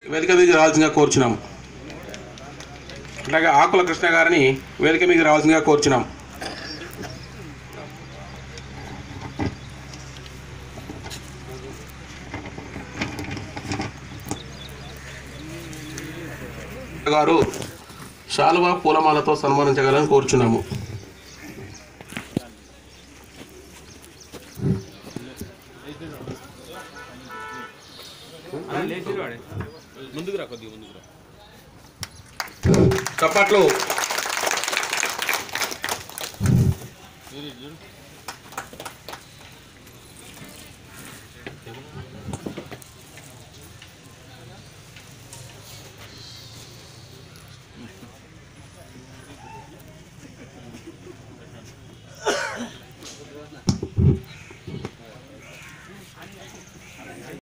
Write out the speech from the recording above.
వేదిక మీద రావాల్సిందిగా కోరుచున్నాం అట్లాగే ఆకుల కృష్ణ గారిని వేదిక మీద రావాల్సిందిగా కోరుచున్నాం గారు శాలువా పూలమాలతో సన్మానించగలని కోరుచున్నాము ముందుకు రా కొద్దిగా ముందుకు రా చప్పట్లు